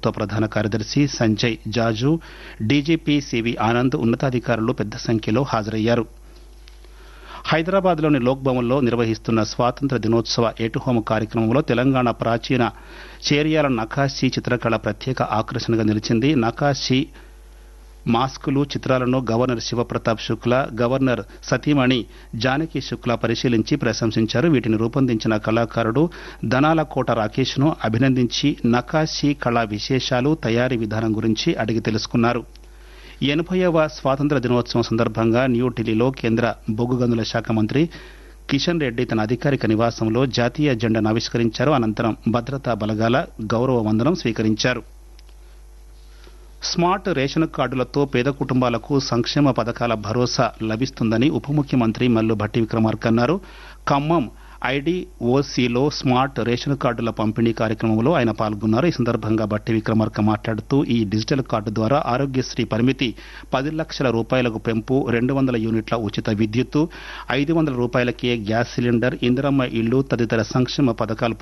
ప్రభుత్వ ప్రధాన కార్యదర్శి సంజయ్ జాజు డీజీపీ సివి ఆనంద్ ఉన్నతాధికారులు పెద్ద సంఖ్యలో హాజరయ్యారు హైదరాబాద్లోని లోక్ భవన్లో నిర్వహిస్తున్న స్వాతంత్ర దినోత్సవ ఏటుహోమ కార్యక్రమంలో తెలంగాణ ప్రాచీన చేరియాల నకాశీ చిత్రకళ ప్రత్యేక ఆకర్షణగా నిలిచింది నకాశీ మాస్కులు చిత్రాలను గవర్నర్ శివప్రతాప్ శుక్లా గవర్నర్ సతీమణి జానకి శుక్లా పరిశీలించి ప్రశంసించారు వీటిని రూపొందించిన కళాకారుడు దనాల కోట రాకేష్ను అభినందించి నకాశీ కళా విశేషాలు తయారీ విధానం గురించి అడిగి తెలుసుకున్నారు ఎనభైవ స్వాతంత్ర దినోత్సవం సందర్భంగా న్యూఢిల్లీలో కేంద్ర బొగ్గు గనుల శాఖ మంత్రి కిషన్ రెడ్డి తన అధికారిక నివాసంలో జాతీయ జెండాను ఆవిష్కరించారు అనంతరం భద్రతా బలగాల గౌరవ వందనం స్వీకరించారు స్మార్ట్ రేషన్ కార్డులతో పేద కుటుంబాలకు సంక్షేమ పథకాల భరోసా లభిస్తుందని ఉప ముఖ్యమంత్రి మల్లు భట్టి విక్రమార్క అన్నారు ఖమ్మం ఐడిఓసిలో స్మార్ట్ రేషన్ కార్డుల పంపిణీ కార్యక్రమంలో ఆయన పాల్గొన్నారు ఈ సందర్భంగా బట్టి విక్రమార్క మాట్లాడుతూ ఈ డిజిటల్ కార్డు ద్వారా ఆరోగ్యశ్రీ పరిమితి పది లక్షల రూపాయలకు పెంపు రెండు వందల యూనిట్ల ఉచిత విద్యుత్తు ఐదు వందల రూపాయలకే గ్యాస్ సిలిండర్ ఇందిరమ్మ ఇళ్లు తదితర సంక్షేమ పథకాలు